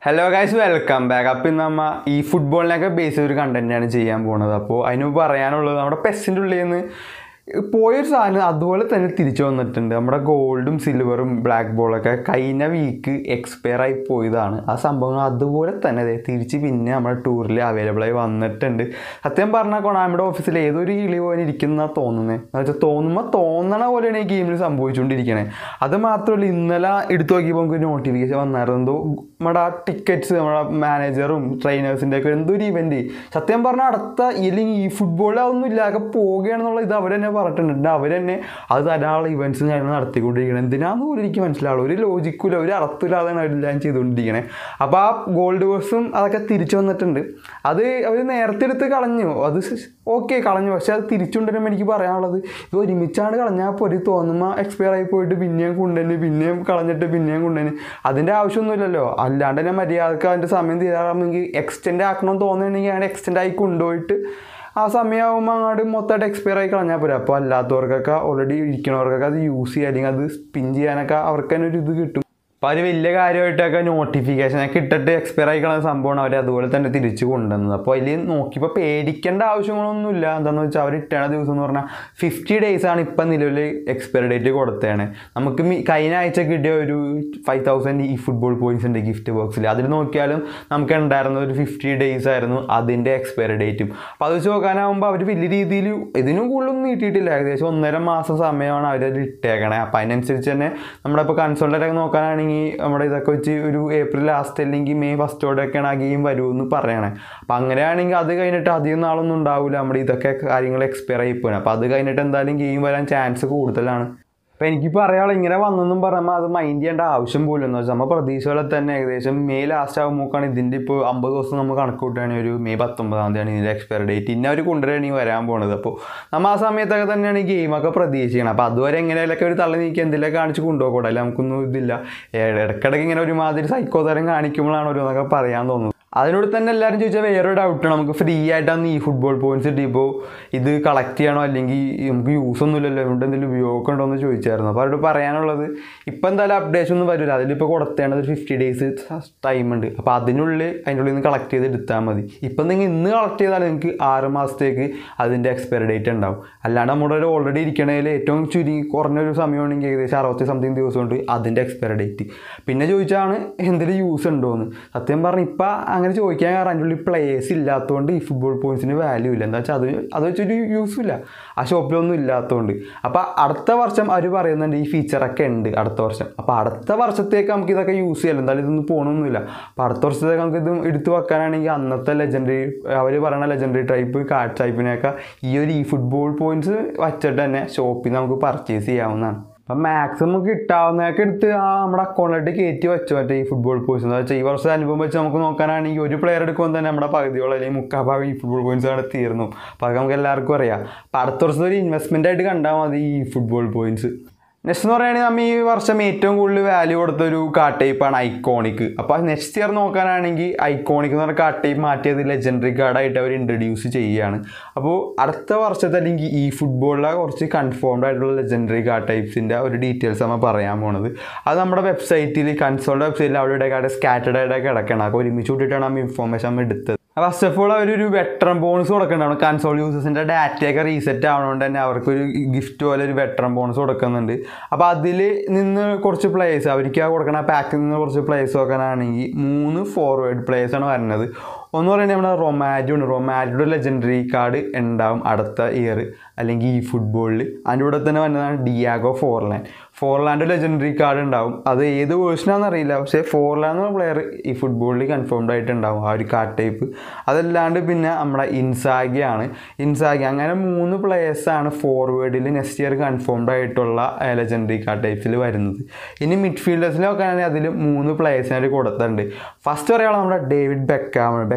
hello guys welcome back അപ്പം ഇന്ന് നമ്മ ഈ ഫുട്ബോളിനൊക്കെ ബേസ് ചെയ്തൊരു കണ്ടന്റാണ് ചെയ്യാൻ പോകുന്നത് അപ്പോൾ അതിന് പറയാനുള്ളത് നമ്മുടെ പെസ്സിൻ്റെ ഉള്ളിൽ നിന്ന് പോയൊരു സാധനം അതുപോലെ തന്നെ തിരിച്ചു വന്നിട്ടുണ്ട് നമ്മുടെ ഗോൾഡും സിൽവറും ബ്ലാക്ക് ബോളൊക്കെ കഴിഞ്ഞ വീക്ക് എക്സ്പയർ ആയി പോയതാണ് ആ സംഭവങ്ങൾ അതുപോലെ തന്നെ ദേ തിരിച്ച് പിന്നെ നമ്മുടെ ടൂറിൽ അവൈലബിൾ ആയി വന്നിട്ടുണ്ട് സത്യം പറഞ്ഞാൽ കൊണാമിയുടെ ഓഫീസിൽ ഏതൊരു കിളി പോലെ ഇരിക്കുന്ന തോന്നുന്നത് എന്ന് വെച്ചാൽ തോന്നുമ്പോൾ തോന്നണ പോലെയാണ് ഈ ഗെയിമിൽ സംഭവിച്ചുകൊണ്ടിരിക്കണേ അത് മാത്രമല്ല ഇന്നലെ എടുത്തു നോക്കിയപ്പോൾ നമുക്ക് നോട്ടിഫിക്കേഷൻ വന്നായിരുന്നു എന്തോ നമ്മുടെ ടിക്കറ്റ്സ് നമ്മുടെ മാനേജറും ട്രെയിനേഴ്സിൻ്റെ ഒക്കെ എന്തോ ഒരു ഇവൻറ്റ് സത്യം പറഞ്ഞാൽ അടുത്ത ഇല്ലെങ്കിൽ ഈ ഫുട്ബോളിൽ അതൊന്നും ഇല്ലാതെ പോവുകയാണെന്നുള്ള ഇത് അവർ തന്നെ പറഞ്ഞിട്ടുണ്ട് അവർ തന്നെ അത് ധാരാളം ഇവൻറ്റ്സ് ഞാൻ നടത്തിക്കൊണ്ടിരിക്കണം എന്തിനാന്ന് പോലും എനിക്ക് മനസ്സിലാവുള്ളൂ ഒരു ലോജിക്കില്ല ഒരു അർത്ഥമില്ലാതെയാണ് അവരെല്ലാം ചെയ്തുകൊണ്ടിരിക്കണേ അപ്പോൾ ആ ഗോൾഡ് വേഴ്സും അതൊക്കെ തിരിച്ചു വന്നിട്ടുണ്ട് അത് അവർ നേരത്തെ എടുത്ത് കളഞ്ഞു അത് ഓക്കെ കളഞ്ഞു പക്ഷെ അത് തിരിച്ചുകൊണ്ടുവരുമ്പോൾ എനിക്ക് പറയാനുള്ളത് ഇത് ഒരുമിച്ചാണ് കളഞ്ഞാൽ അപ്പോൾ ഒരു തോന്നുമ്പോൾ എക്സ്പയർ ആയി പോയിട്ട് പിന്നെയും കൊണ്ടുതന്നെ പിന്നെയും കളഞ്ഞിട്ട് പിന്നെയും കൊണ്ടുതന്നെ അതിൻ്റെ ആവശ്യമൊന്നുമില്ലല്ലോ അല്ലാണ്ട് തന്നെ മര്യാദക്ക് അതിൻ്റെ സമയം തീരാറാമെങ്കിൽ എക്സ്റ്റെൻഡ് ആക്കണമെന്ന് തോന്നുന്നുണ്ടെങ്കിൽ അങ്ങനെ എക്സ്റ്റെൻഡ് ആയി കൊണ്ടുപോയിട്ട് ആ സമയമാകുമ്പോൾ അങ്ങോട്ട് മൊത്തമായിട്ട് എക്സ്പയർ ആയി കളഞ്ഞാൽ പോരാ അപ്പോൾ അല്ലാത്തവർക്കൊക്കെ ഓൾറെഡി ഇരിക്കുന്നവർക്കൊക്കെ അത് യൂസ് ചെയ്യുക അല്ലെങ്കിൽ അത് സ്പിൻ ചെയ്യാനൊക്കെ അവർക്ക് തന്നെ ഒരു ഇത് കിട്ടും അപ്പോൾ അത് വലിയ കാര്യമായിട്ടൊക്കെ നോട്ടിഫിക്കേഷനൊക്കെ ഇട്ടിട്ട് എക്സ്പയർ ആയി കളയുന്ന സംഭവമാണ് അവർ അതുപോലെ തന്നെ തിരിച്ച് കൊണ്ടുവന്നത് അപ്പോൾ അതിൽ നോക്കിയപ്പോൾ പേടിക്കേണ്ട ആവശ്യങ്ങളൊന്നുമില്ല എന്താണെന്ന് വെച്ചാൽ അവർ ഇട്ടണ ദിവസം എന്ന് പറഞ്ഞാൽ ഫിഫ്റ്റി ഡേയ്സ് ആണ് ഇപ്പം നിലവിൽ എക്സ്പയറി ഡേറ്റ് കൊടുത്തതാണ് നമുക്ക് മി- കഴിഞ്ഞ ആഴ്ച കിട്ടിയ ഒരു ഫൈവ് തൗസൻഡ് ഈ ഫുട്ബോൾ പോയിന്റ്സ് ഉണ്ട് ഗിഫ്റ്റ് ബോക്സിൽ അതിൽ നോക്കിയാലും നമുക്ക് ഉണ്ടായിരുന്ന ഒരു ഫിഫ്റ്റി ഡേയ്സ് ആയിരുന്നു അതിൻ്റെ എക്സ്പയറി ഡേറ്റും അപ്പോൾ അത് വെച്ച് നോക്കാനാകുമ്പോൾ അവർ വലിയ രീതിയിൽ ഇതിനും കൂടുതലൊന്നും നീട്ടിയിട്ടില്ല ഏകദേശം ഒന്നര മാസം സമയമാണ് അവർ ഇട്ടേക്കണേ അപ്പോൾ അതിനനുസരിച്ച് തന്നെ നമ്മുടെ ഇപ്പോൾ കൺസോളിലൊക്കെ നോക്കാനാണെങ്കിൽ നമ്മുടെ ഇതൊക്കെ വെച്ച് ഒരു ഏപ്രിൽ ലാസ്റ്റ് അല്ലെങ്കിൽ മെയ് ഫസ്റ്റോടെയൊക്കെയാണ് ആ ഗെയിം വരുമെന്ന് പറയണേ അപ്പോൾ അങ്ങനെയാണെങ്കിൽ അത് കഴിഞ്ഞിട്ട് അധികം നാളൊന്നും ഉണ്ടാവില്ല നമ്മുടെ ഇതൊക്കെ കാര്യങ്ങൾ എക്സ്പയർ ആയി പോകണം അപ്പോൾ അത് കഴിഞ്ഞിട്ട് എന്തായാലും ഗെയിം വരാൻ ചാൻസ് കൂടുതലാണ് അപ്പോൾ എനിക്ക് പറയാനുള്ള ഇങ്ങനെ വന്നെന്നും പറയുമ്പോൾ അത് മൈൻഡ് ചെയ്യേണ്ട ആവശ്യം പോലും എന്ന് വെച്ചാൽ നമ്മൾ പ്രതീക്ഷകളെ തന്നെ ഏകദേശം മെയ് ലാസ്റ്റ് ആകുമ്പോഴാണ് ഇതിൻ്റെ ഇപ്പോൾ അമ്പത് ദിവസം നമ്മൾ കണക്ക് കൂട്ടുകയാണെങ്കിൽ ഒരു മെയ് പത്തൊമ്പതാം തീയതിയാണ് ഇതിൻ്റെ എക്സ്പയർ ഡേറ്റ് ഇന്ന അവർ കൊണ്ടുവരികയാണ് വരാൻ പോണത് അപ്പോൾ നമ്മൾ ആ സമയത്തൊക്കെ തന്നെയാണ് ഈ ഗെയിമൊക്കെ പ്രതീക്ഷിക്കണം അപ്പോൾ അതുവരെ എങ്ങനെയൊക്കെ ഒരു തള്ളി നീക്കി എന്തെങ്കിലും കാണിച്ച് കൊണ്ടുപോകൂടെ അല്ല നമുക്കൊന്നും ഇതില്ല ഇടയ്ക്കിടയ്ക്ക് ഇങ്ങനെ ഒരുമാതിരി സൈക്കോ തരം കാണിക്കുമ്പോഴാണ് ഓരോന്നൊക്കെ പറയാൻ തോന്നുന്നത് അതിനോട് തന്നെ എല്ലാവരും ചോദിച്ചാൽ വേറെ ഡൗട്ട് നമുക്ക് ഫ്രീ ആയിട്ടാണ് ഈ ഫുട്ബോൾ പോയിന്റ്സ് കിട്ടിയപ്പോൾ ഇത് കളക്ട് ചെയ്യണോ അല്ലെങ്കിൽ നമുക്ക് യൂസ് ഒന്നുമില്ലല്ലോ അതുകൊണ്ട് എന്തെങ്കിലും ഉപയോഗം ഉണ്ടോ എന്ന് ചോദിച്ചായിരുന്നു അപ്പോൾ അവരോട് പറയാനുള്ളത് ഇപ്പം എന്തായാലും അപ്ഡേഷൻ ഒന്നും വരില്ല അതിലിപ്പോൾ കൊടുത്തേണ്ടത് ഒരു ഫിഫ്റ്റി ഡേയ്സ് ടൈം ഉണ്ട് അപ്പോൾ അതിനുള്ളിൽ അതിൻ്റെ ഉള്ളിൽ നിന്ന് കളക്ട് ചെയ്ത് എടുത്താൽ മതി ഇപ്പം നിങ്ങൾ ഇന്ന് കളക്ട് ചെയ്താൽ നിങ്ങൾക്ക് ആറ് മാസത്തേക്ക് അതിൻ്റെ എക്സ്പയറി ഡേറ്റ് ഉണ്ടാവും അല്ലാണ്ട് നമ്മുടെ ഒരു ഓൾറെഡി ഇരിക്കണതിൽ ഏറ്റവും ചുരുങ്ങി കുറഞ്ഞൊരു സമയമാണെങ്കിൽ ഏകദേശം അറുപത്തി സംതിങ് ദിവസം കൊണ്ട് അതിൻ്റെ എക്സ്പയറി ഡേറ്റ് പിന്നെ ചോദിച്ചാണ് എന്തെങ്കിലും യൂസ് ഉണ്ടോ എന്ന് സത്യം പറഞ്ഞാൽ ഇപ്പം അങ്ങനെ ചോദിക്കാൻ കാരണം അതിൻ്റെ ഉള്ളിൽ പ്ലേയേഴ്സ് ഇല്ലാത്തതുകൊണ്ട് ഈ ഫുട്ബോൾ പോയിന്റ്സിന് വാല്യൂ ഇല്ല എന്താ വെച്ചാൽ അത് അത് വെച്ചൊരു യൂസും ഇല്ല ആ ഷോപ്പിലൊന്നും ഇല്ലാത്തതുകൊണ്ട് അപ്പോൾ അടുത്ത വർഷം അവർ പറയുന്നുണ്ട് ഈ ഫീച്ചറൊക്കെ ഉണ്ട് അടുത്ത വർഷം അപ്പോൾ അടുത്ത വർഷത്തേക്ക് നമുക്ക് ഇതൊക്കെ യൂസ് ചെയ്യാം എന്തായാലും ഇതൊന്നും പോകണമൊന്നുമില്ല അപ്പോൾ അടുത്ത വർഷത്തേക്ക് നമുക്ക് ഇത് എടുത്തു വെക്കാനാണെങ്കിൽ അന്നത്തെ ലെജൻഡറി അവർ പറയുന്ന ലെജൻഡറി ടൈപ്പ് കാർഡ് ടൈപ്പിനെയൊക്കെ ഈ ഒരു ഈ ഫുട്ബോൾ പോയിന്റ്സ് വച്ചിട്ട് തന്നെ ഷോപ്പിൽ നിന്ന് നമുക്ക് പർച്ചേസ് ചെയ്യാവുന്നതാണ് അപ്പം മാക്സിമം കിട്ടാവുന്നതൊക്കെ എടുത്ത് ആ നമ്മുടെ അക്കൗണ്ടിലോട്ട് കയറ്റി വെച്ചു മറ്റേ ഈ ഫുട്ബോൾ പോയിന്റ്സ് എന്ന് വെച്ചാൽ ഈ വർഷം അനുഭവം വെച്ച് നമുക്ക് നോക്കാനാണെങ്കിൽ ഒരു പ്ലെയർ എടുക്കുമ്പോൾ തന്നെ നമ്മുടെ പകുതിയോളം അല്ലെങ്കിൽ മുക്കാൽ ഭാഗം ഈ ഫുട്ബോൾ പോയിന്റ്സ് ആണ് തീർന്നു അപ്പോൾ അത് നമുക്ക് എല്ലാവർക്കും അറിയാം അപ്പം അടുത്ത വർഷത്തെ ഒരു ഇൻവെസ്റ്റ്മെൻ്റ് ആയിട്ട് കണ്ടാൽ മതി ഈ ഫുട്ബോൾ പോയിന്റ്സ് നെക്സ്റ്റ് എന്ന് പറയുകയാണെങ്കിൽ നമ്മൾ ഈ വർഷം ഏറ്റവും കൂടുതൽ വാല്യൂ കൊടുത്ത ഒരു കാർഡ് ടൈപ്പാണ് ഐക്കോണിക് അപ്പോൾ നെക്സ്റ്റ് ഇയർ നോക്കാനാണെങ്കിൽ ഐക്കോണിക് എന്ന് പറഞ്ഞ കാർഡ് ടൈപ്പ് മാറ്റിയത് ലെജൻഡറി കാർഡായിട്ട് അവർ ഇൻട്രൊഡ്യൂസ് ചെയ്യുകയാണ് അപ്പോൾ അടുത്ത വർഷത്തെ അല്ലെങ്കിൽ ഈ ഫുട്ബോളിലെ കുറച്ച് കൺഫേംഡ് ആയിട്ടുള്ള ലെജൻഡറി കാർഡ് ടൈപ്സിൻ്റെ ഒരു ഡീറ്റെയിൽസ് നമ്മൾ പറയാൻ പോണത് അത് നമ്മുടെ വെബ്സൈറ്റിൽ കൺസോളിൻ്റെ വെബ്സൈറ്റിൽ അവിടെ ഇവിടെ സ്കാറ്റേഡ് ആയിട്ടൊക്കെ കിടക്കണം അപ്പോൾ ഒരുമിച്ച് കൂട്ടിയിട്ടാണ് നമ്മൾ ഇൻഫോർമേഷൻ നമ്മൾ എടുത്തത് ഫസ്റ്റ് ഓഫ് ഓൾ അവരൊരു വെറ്ററൻ ബോണസ് കൊടുക്കുന്നുണ്ടാവും കൺസോൾ യൂസേഴ്സിൻ്റെ ഡാറ്റയൊക്കെ റീസെറ്റ് ആവണോണ്ട് തന്നെ അവർക്കൊരു ഗിഫ്റ്റ് പോലെ ഒരു വെറ്ററൻ ബോണസ് കൊടുക്കുന്നുണ്ട് അപ്പോൾ അതിൽ നിന്ന് കുറച്ച് പ്ലേയേഴ്സ് അവർക്ക് ആ കൊടുക്കണ പാക്കിൽ നിന്ന് കുറച്ച് പ്ലേയേഴ്സ് നോക്കാനാണെങ്കിൽ മൂന്ന് ഫോർവേഡ് പ്ലേയേഴ്സാണ് വരുന്നത് ഒന്ന് പറയുന്നത് നമ്മുടെ റൊമാറ്റോ ഉണ്ട് റൊമാറ്റോയുടെ ലെജൻഡറി കാർഡ് ഉണ്ടാവും അടുത്ത ഇയർ അല്ലെങ്കിൽ ഈ ഫുട്ബോളിൽ അതിൻ്റെ കൂടെ തന്നെ വന്നതാണ് Diego Forlan Forlan legendary card ഉണ്ടാവും അത് ഏത് വേർഷനാണെന്ന് അറിയില്ല പക്ഷേ ഫോർലാൻഡ് എന്ന പ്ലെയർ ഈ ഫുട്ബോളിൽ കൺഫേംഡ് ആയിട്ട് ഉണ്ടാവും ആ ഒരു കാർഡ് ടൈപ്പ് അതല്ലാണ്ട് പിന്നെ നമ്മുടെ ഇൻസാഗിയാണ് ഇൻസാഗി അങ്ങനെ മൂന്ന് പ്ലേയേഴ്സാണ് ഫോർവേഡിൽ നെക്സ്റ്റ് ഇയർ കൺഫേംഡ് ആയിട്ടുള്ള ലെജൻഡറി കാർഡ് ടൈപ്സിൽ വരുന്നത് ഇനി മിഡ്ഫീൽഡേഴ്സിൽ നോക്കുകയാണെങ്കിൽ അതിൽ മൂന്ന് പ്ലേയേഴ്സിനായിട്ട് കൊടുത്തിട്ടുണ്ട് ഫസ്റ്റ് പറയുകയാണെങ്കിൽ നമ്മുടെ ഡേവിഡ് ബെക്കാം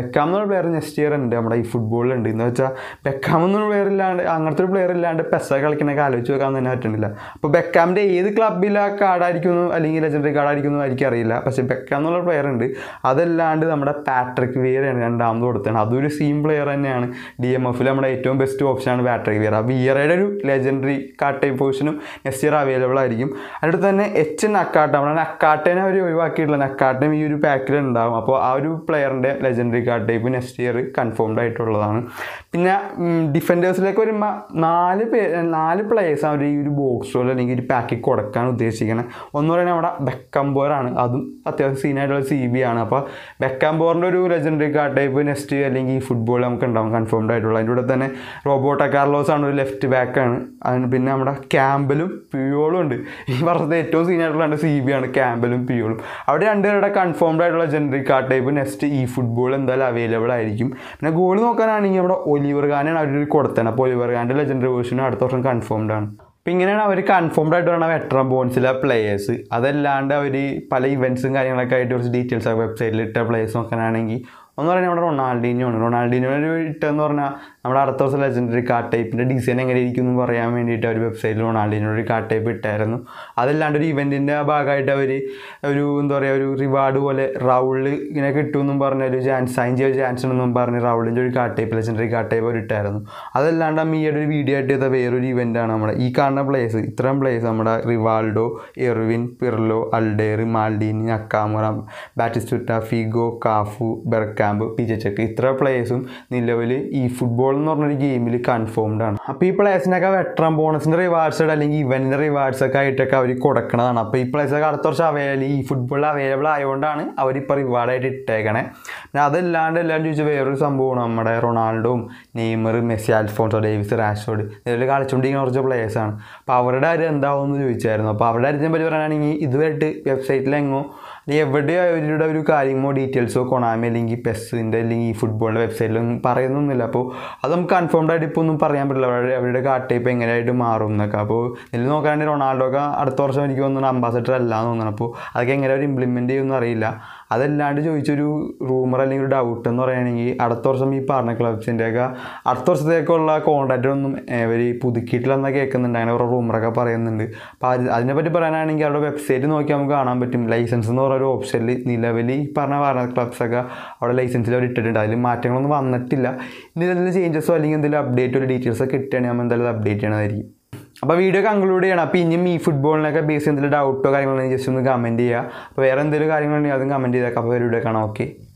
ബെക്കാം എന്നുള്ള പ്ലെയർ നെക്സ്റ്റ് ഇയർ ഉണ്ട് നമ്മുടെ ഈ ഫുട്ബോളിലുണ്ട് എന്ന് വെച്ചാൽ ബെക്കാം എന്നുള്ള പ്ലെയർ ഇല്ലാണ്ട് അങ്ങനത്തെ ഒരു പ്ലെയർ ഇല്ലാണ്ട് പെസ്സ കളിക്കണൊക്കെ ആലോചിച്ച് വെക്കാൻ തന്നെ പറ്റുന്നില്ല അപ്പോൾ ബെക്കാമിൻ്റെ ഏത് ക്ലബിലെ കാർഡായിരിക്കുന്നു അല്ലെങ്കിൽ ലെജൻഡറി കാർഡായിരിക്കുന്നു എനിക്ക് അറിയില്ല പക്ഷേ ബെക്കാം എന്നുള്ള പ്ലെയർ ഉണ്ട് അതല്ലാണ്ട് നമ്മുടെ പാട്രിക് വിയറയാണ് രണ്ടാമത് കൊടുത്തത് അതൊരു സീം പ്ലെയർ തന്നെയാണ് ഡി എം എഫിൽ നമ്മുടെ ഏറ്റവും ബെസ്റ്റ് ഓപ്ഷനാണ് പാട്രിക് വിയർ ആ വിയറയുടെ ഒരു ലെജൻഡറി കാർഡ് ടൈപ്പ് പൊസിഷനും നെക്സ്റ്റ് ഇയർ അവൈലബിൾ ആയിരിക്കും അതിനടുത്ത് തന്നെ എച്ച് നക്കാട്ട നമ്മുടെ നക്കാട്ടേനെ അവർ ഒഴിവാക്കിയിട്ടുള്ള നക്കാട്ടനും ഈ ഒരു പാക്കിൽ ഉണ്ടാവും അപ്പോൾ ആ ഒരു പ്ലെയറിൻ്റെ legendary card type next year confirmed ആയിട്ടുള്ളതാണ് പിന്നെ ഡിഫൻഡേഴ്സിലേക്ക് വരുമ്പോൾ നാല് പേ നാല് പ്ലേയേഴ്സ് അവർ ഈ ഒരു ബോക്സോ അല്ലെങ്കിൽ ഒരു പാക്കിൽ കൊടുക്കാൻ ഉദ്ദേശിക്കുന്നത് ഒന്ന് പറയുന്നത് നമ്മുടെ ബെക്കംബോറാണ് അതും അത്യാവശ്യം സീനായിട്ടുള്ള സി ബി ആണ് അപ്പോൾ ബെക്കംബോറിൻ്റെ ഒരു ലെജൻഡറി കാർഡ് ടൈപ്പ് നെക്സ്റ്റ് അല്ലെങ്കിൽ ഈ ഫുട്ബോൾ നമുക്ക് ഉണ്ടാവും കൺഫേംഡ് ആയിട്ടുള്ള അതിൻ്റെ കൂടെ തന്നെ റോബോട്ട കാർലോസ് ആണ് ഒരു ലെഫ്റ്റ് ബാക്കാണ് അതിന് പിന്നെ നമ്മുടെ ക്യാമ്പലും പിയോളും ഉണ്ട് ഈ വർഷത്തെ ഏറ്റവും സീനായിട്ടുള്ള രണ്ട് സി ബി ആണ് ക്യാമ്പലും പിയോളും അവിടെ രണ്ടുപേരുടെ കൺഫേംഡ് ആയിട്ടുള്ള ജനറി കാർഡ് ടൈപ്പ് നെക്സ്റ്റ് ഈ ഫുട്ബോൾ എന്തായാലും അവൈലബിൾ ആയിരിക്കും പിന്നെ ഗോൾ നോക്കാനാണെങ്കിൽ നമ്മുടെ ഒലിവർ ഖാനാണ് അവർ കൊടുത്തത് അപ്പോൾ ഒലിവർ ഖാൻ്റെ ലെജൻഡറി വേർഷനും അടുത്ത വർഷം കൺഫേംഡ് ആണ് അപ്പം ഇങ്ങനെയാണ് അവർ കൺഫേംഡ് ആയിട്ട് പറഞ്ഞ വെറ്ററൻ ബോൺസിലെ പ്ലേയേഴ്സ് അതല്ലാണ്ട് അവർ പല ഇവൻറ്റ്സും കാര്യങ്ങളൊക്കെ ആയിട്ട് കുറച്ച് ഡീറ്റെയിൽസ് ഒക്കെ വെബ്സൈറ്റിൽ ഇട്ട പ്ലേയേഴ്സ് നോക്കാനാണെങ്കിൽ ഒന്ന് പറഞ്ഞാൽ നമ്മുടെ റൊണാൾഡീനോ ആണ് റൊണാൾഡീനോ ഒരു ഇട്ടെന്ന് പറഞ്ഞാൽ നമ്മുടെ അടുത്ത ദിവസം ലെജൻഡറി കാർഡ് ടൈപ്പിൻ്റെ ഡിസൈൻ എങ്ങനെ ഇരിക്കും എന്ന് പറയാൻ വേണ്ടിയിട്ട് അവർ വെബ്സൈറ്റിൽ റൊണാൾഡീനോ ഒരു കാർഡ് ടൈപ്പ് ഇട്ടായിരുന്നു അതല്ലാണ്ട് ഒരു ഇവൻറ്റിൻ്റെ ഭാഗമായിട്ട് അവർ ഒരു എന്താ പറയുക ഒരു റിവാർഡ് പോലെ റൗളിൽ ഇങ്ങനെ കിട്ടുമെന്നും പറഞ്ഞ ഒരു ചാൻസ് സൈൻ ചെയ്ത ചാൻസ് ഉണ്ടെന്നും പറഞ്ഞ് റൗളിൻ്റെ ഒരു card type legendary card type അവർ ഇട്ടായിരുന്നു അതല്ലാണ്ട് അമ്മ ഈ ഒരു വീഡിയോ ആയിട്ട് ചെയ്ത വേറൊരു ഇവൻ്റാണ് നമ്മുടെ ഈ കാണുന്ന പ്ലേസ് ഇത്രയും പ്ലേസ് നമ്മുടെ Rivaldo Erwin Pirlo Alder Maldini Nakamura Batistuta Figo Cafu Bergkamp പിജച്ചക്ക് ഇത്ര പ്ലേയേഴ്സും നിലവിൽ ഈ ഫുട്ബോൾ എന്ന് പറഞ്ഞൊരു ഗെയിമിൽ കൺഫേംഡ് ആണ് അപ്പോൾ ഈ പ്ലേയേഴ്സിനൊക്കെ വെട്ടറം ബോണസിൻ്റെ റിവാർഡ്സ് അല്ലെങ്കിൽ ഇവൻറ്റിൻ്റെ റിവാർഡ്സ് ഒക്കെ ആയിട്ടൊക്കെ അവർ കൊടുക്കണതാണ് അപ്പോൾ ഈ പ്ലേയേഴ്സൊക്കെ അടുത്ത വർഷം അവൈലബിൾ ഈ ഫുട്ബോളിൽ അവൈലബിൾ ആയതുകൊണ്ടാണ് അവരിപ്പോൾ റിവാർഡായിട്ട് ഇട്ടേക്കണേ പിന്നെ അതല്ലാണ്ട് എല്ലാവരും ചോദിച്ച വേറൊരു സംഭവമാണ് നമ്മുടെ റൊണാൾഡോയും Neymar Messi Alphonso Davies Rashford നിലവിൽ കളിച്ചുകൊണ്ടിരിക്കുന്ന കുറച്ച് പ്ലേയേഴ്സാണ് അപ്പോൾ അവരുടെ കാര്യം എന്താവും എന്ന് ചോദിച്ചായിരുന്നു അപ്പോൾ അവരുടെ കാര്യത്തിനെ പറ്റി പറയുകയാണെങ്കിൽ ഇതുവരെയായിട്ട് വെബ്സൈറ്റിലെങ്ങോ അല്ലെങ്കിൽ എവിടെ അവരുടെ ഒരു കാര്യമോ ഡീറ്റെയിൽസോ കൊണാമി അല്ലെങ്കിൽ പെസ്സിൻ്റെ അല്ലെങ്കിൽ ഈ ഫുട്ബോളിൻ്റെ വെബ്സൈറ്റിലൊന്നും പറയുന്നൊന്നുമില്ല അപ്പോൾ അത് നമുക്ക് കൺഫേംഡ് ആയിട്ട് ഇപ്പോൾ ഒന്നും പറയാൻ പറ്റില്ല അവരുടെ അവരുടെ കാർഡ് ടൈപ്പ് എങ്ങനെയായിട്ട് മാറും എന്നൊക്കെ അപ്പോൾ ഇതിൽ നോക്കുകയാണെങ്കിൽ റൊണാൾഡോ ഒക്കെ അടുത്ത വർഷം എനിക്ക് തോന്നുന്നു അംബാസഡർ അല്ല എന്ന് തോന്നുന്നു അപ്പോൾ അതൊക്കെ എങ്ങനെ അവർ ഇംപ്ലിമെൻറ്റ് ചെയ്യുമെന്ന് അറിയില്ല അതല്ലാണ്ട് ചോദിച്ചൊരു റൂമർ അല്ലെങ്കിൽ ഒരു ഡൗട്ട് എന്ന് പറയുകയാണെങ്കിൽ അടുത്ത വർഷം ഈ പറഞ്ഞ ക്ലബ്സിൻ്റെ ഒക്കെ അടുത്ത വർഷത്തേക്കുള്ള കോൺട്രാക്റ്റ് ഒന്നും ഇവർ പുതുക്കിയിട്ടില്ലെന്ന് കേൾക്കുന്നുണ്ട് അങ്ങനെ കുറേ റൂമറൊക്കെ പറയുന്നുണ്ട് അപ്പോൾ അത് അതിനെപ്പറ്റി പറയാനാണെങ്കിൽ അവരുടെ വെബ്സൈറ്റ് നോക്കി നമുക്ക് കാണാൻ പറ്റും ലൈസൻസ് എന്ന് പറഞ്ഞ ഒരു ഓപ്ഷനിൽ നിലവിൽ ഈ പറഞ്ഞ പറഞ്ഞ ക്ലബ്സൊക്കെ അവിടെ ലൈസൻസിൽ അവർ ഇട്ടിട്ടുണ്ട് അതിൽ മാറ്റങ്ങളൊന്നും വന്നിട്ടില്ല ഇനി എന്തെങ്കിലും ചേഞ്ചസോ അല്ലെങ്കിൽ എന്തെങ്കിലും അപ്ഡേറ്റ് ഒരു ഡീറ്റെയിൽസോ കിട്ടുകയാണെങ്കിൽ നമ്മൾ എന്തായാലും അപ്ഡേറ്റ് ചെയ്യണമായിരിക്കും അപ്പോൾ വീഡിയോ കൺക്ലൂഡ് ചെയ്യണം അപ്പോൾ ഇനിയും ഈ ഫുട്ബോളിനൊക്കെ ബേസ് എന്തെങ്കിലും ഡൗട്ടോ കാര്യങ്ങളോ ജസ്റ്റ് ഒന്ന് കമൻറ്റ് ചെയ്യുക അപ്പോൾ വേറെ എന്തെങ്കിലും കാര്യങ്ങളുണ്ടെങ്കിൽ അതും കമൻറ്റ് ചെയ്തേക്കാം അപ്പോൾ വീഡിയോ കാണാം ഓക്കെ